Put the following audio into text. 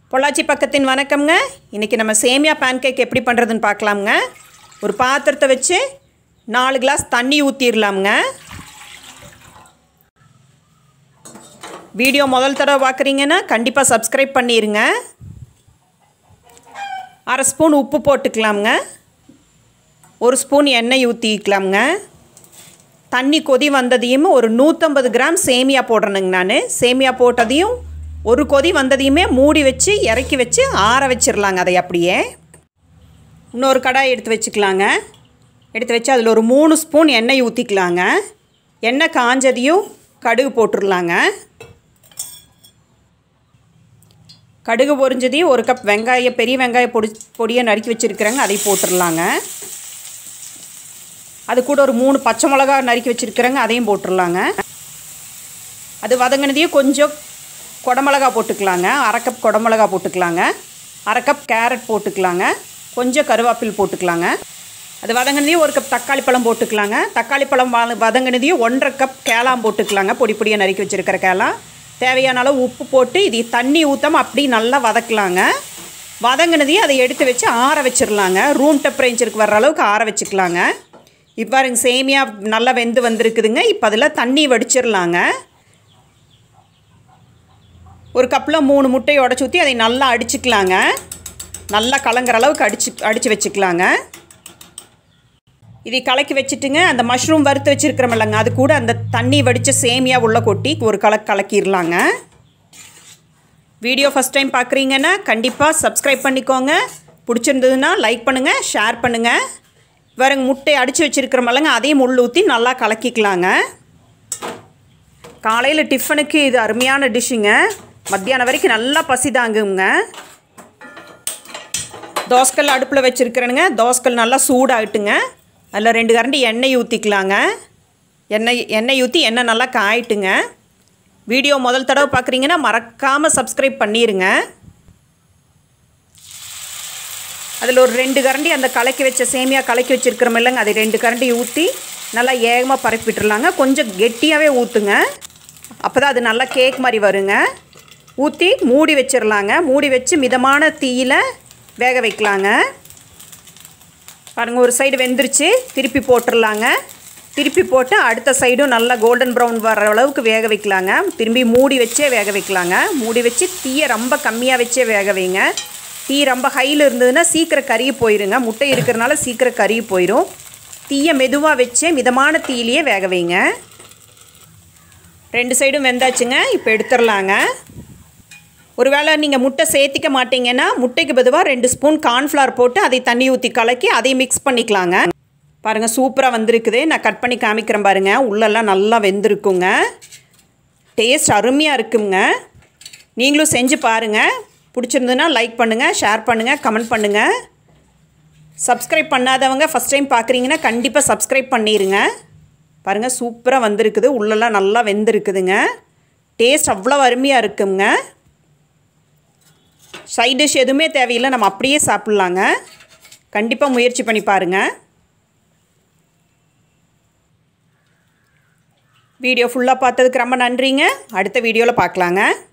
பொள்ளாச்சி பக்கத்தின் வணக்கம்ங்க இன்றைக்கி நம்ம சேமியா பேன்கேக் எப்படி பண்ணுறதுன்னு பார்க்கலாமுங்க ஒரு பாத்திரத்தை வச்சு நாலு கிளாஸ் தண்ணி ஊற்றிடலாமுங்க வீடியோ முதல் தடவை பார்க்குறீங்கன்னா கண்டிப்பாக சப்ஸ்கிரைப் பண்ணிடுங்க அரை ஸ்பூன் உப்பு போட்டுக்கலாமுங்க ஒரு ஸ்பூன் எண்ணெய் ஊற்றிக்கலாமுங்க தண்ணி கொதி வந்ததையும் ஒரு நூற்றம்பது கிராம் சேமியா போடுறேனுங்க நான் சேமியா போட்டதையும் ஒரு கொதி வந்ததையுமே மூடி வச்சு இறக்கி வச்சு ஆற வச்சிடலாங்க அதை அப்படியே இன்னொரு கடாய் எடுத்து வச்சுக்கலாங்க எடுத்து வச்சு அதில் ஒரு மூணு ஸ்பூன் எண்ணெய் ஊற்றிக்கலாங்க எண்ணெய் காஞ்சதையும் கடுகு போட்டுடலாங்க கடுகு பொரிஞ்சதையும் ஒரு கப் வெங்காயம் பெரிய வெங்காயம் பொடி பொடியை நறுக்கி வச்சுருக்கிறேங்க அதை போட்டுடலாங்க அது கூட ஒரு மூணு பச்சை மிளகா நறுக்கி வச்சுருக்கிறேங்க அதையும் போட்டுடலாங்க அது வதங்கினதையும் கொஞ்சம் குடமிளகா போட்டுக்கலாங்க அரை கப் குடமிளகா போட்டுக்கலாங்க அரை கப் கேரட் போட்டுக்கலாங்க கொஞ்சம் கருவேப்பில் போட்டுக்கலாங்க அது வதங்கினதையும் ஒரு கப் தக்காளி பழம் போட்டுக்கலாங்க தக்காளி பழம் வ வதங்கினதையும் ஒன்றரை கப் கேலாம் போட்டுக்கலாங்க பொடி பொடியாக நறுக்கி வச்சுருக்கிற கேலாம் தேவையான அளவு உப்பு போட்டு இது தண்ணி ஊற்றாமல் அப்படி நல்லா வதக்கலாங்க வதங்கினதையும் அதை எடுத்து வச்சு ஆற வச்சிடலாங்க ரூம் டெம்பரேச்சருக்கு வர்ற அளவுக்கு ஆற வச்சுக்கலாங்க இப்போ பாருங்க சேமியா நல்லா வெந்து வந்திருக்குதுங்க இப்போ அதில் தண்ணி வடிச்சிடலாங்க ஒரு கப்பில் மூணு முட்டையை உடச்சி ஊற்றி அதை நல்லா அடிச்சுக்கலாங்க நல்லா கலங்குற அளவுக்கு அடிச்சு அடித்து வச்சுக்கலாங்க இதை கலக்கி வச்சுட்டுங்க அந்த மஷ்ரூம் வறுத்து வச்சுருக்கிறோமில்லங்க அது கூட அந்த தண்ணி வடித்த சேமியா உள்ளே கொட்டி ஒரு கலக்கு கலக்கிடலாங்க வீடியோ ஃபஸ்ட் டைம் பார்க்குறீங்கன்னா கண்டிப்பாக சப்ஸ்கிரைப் பண்ணிக்கோங்க பிடிச்சிருந்ததுன்னா லைக் பண்ணுங்கள் ஷேர் பண்ணுங்கள் வேறங்க முட்டை அடித்து வச்சுருக்கிறோமல்லங்க அதையும் முள் ஊற்றி நல்லா கலக்கிக்கலாங்க காலையில் டிஃபனுக்கு இது அருமையான டிஷ்ஷுங்க மத்தியானம் வரைக்கும் நல்லா பசி தாங்குங்க தோசைக்கல் அடுப்பில் வச்சுருக்கிறேனுங்க தோசைக்கல் நல்லா சூடாகிட்டுங்க அதில் ரெண்டு கரண்டி எண்ணெய் ஊற்றிக்கலாங்க எண்ணெய் எண்ணெய் ஊற்றி எண்ணெய் நல்லா காயிட்டுங்க வீடியோ முதல் தடவை பார்க்குறீங்கன்னா மறக்காமல் சப்ஸ்கிரைப் பண்ணிடுங்க அதில் ஒரு ரெண்டு கரண்டி அந்த கலக்கி வச்ச சேமியா கலக்கி வச்சுருக்கிறோம் இல்லைங்க அதை ரெண்டு கரண்டி ஊற்றி நல்லா ஏகமாக பரப்பி விட்டுறலாங்க கொஞ்சம் கெட்டியாகவே ஊற்றுங்க அப்போ தான் அது நல்லா கேக் மாதிரி வருங்க ஊற்றி மூடி வச்சிடலாங்க மூடி வச்சு மிதமான தீயில் வேக வைக்கலாங்க பாருங்கள் ஒரு சைடு வெந்துருச்சு திருப்பி போட்டுடலாங்க திருப்பி போட்டு அடுத்த சைடும் நல்லா கோல்டன் ப்ரௌன் வர அளவுக்கு வேக வைக்கலாங்க திரும்பி மூடி வச்சே வேக வைக்கலாங்க மூடி வச்சு தீயை ரொம்ப கம்மியாக வச்சே வேக வைங்க தீ ரொம்ப ஹையில் இருந்ததுன்னா சீக்கிரம் கருகி போயிருங்க முட்டை இருக்கிறனால சீக்கிரம் கருகி போயிடும் தீயை மெதுவாக வச்சே மிதமான தீயிலேயே வேக வைங்க ரெண்டு சைடும் வெந்தாச்சுங்க இப்போ எடுத்துடலாங்க ஒருவேளை நீங்கள் முட்டை சேர்த்திக்க மாட்டீங்கன்னா முட்டைக்கு பதுவாக ரெண்டு ஸ்பூன் கார்ன்ஃப்ளவர் போட்டு அதை தண்ணி ஊற்றி கலக்கி அதை மிக்ஸ் பண்ணிக்கலாங்க பாருங்கள் சூப்பராக வந்திருக்குது நான் கட் பண்ணி காமிக்கிறேன் பாருங்கள் உள்ளெல்லாம் நல்லா வெந்திருக்குங்க டேஸ்ட் அருமையாக இருக்குங்க நீங்களும் செஞ்சு பாருங்கள் பிடிச்சிருந்ததுன்னா லைக் பண்ணுங்கள் ஷேர் பண்ணுங்கள் கமெண்ட் பண்ணுங்கள் சப்ஸ்கிரைப் பண்ணாதவங்க ஃபஸ்ட் டைம் பார்க்குறீங்கன்னா கண்டிப்பாக சப்ஸ்கிரைப் பண்ணிடுங்க பாருங்கள் சூப்பராக வந்திருக்குது உள்ளெல்லாம் நல்லா வெந்திருக்குதுங்க டேஸ்ட் அவ்வளோ அருமையாக இருக்குங்க சைட் டிஷ் எதுவுமே தேவையில்லை நம்ம அப்படியே சாப்பிட்லாங்க கண்டிப்பாக முயற்சி பண்ணி பாருங்கள் வீடியோ ஃபுல்லாக பார்த்ததுக்கு ரொம்ப நன்றிங்க அடுத்த வீடியோவில் பார்க்கலாங்க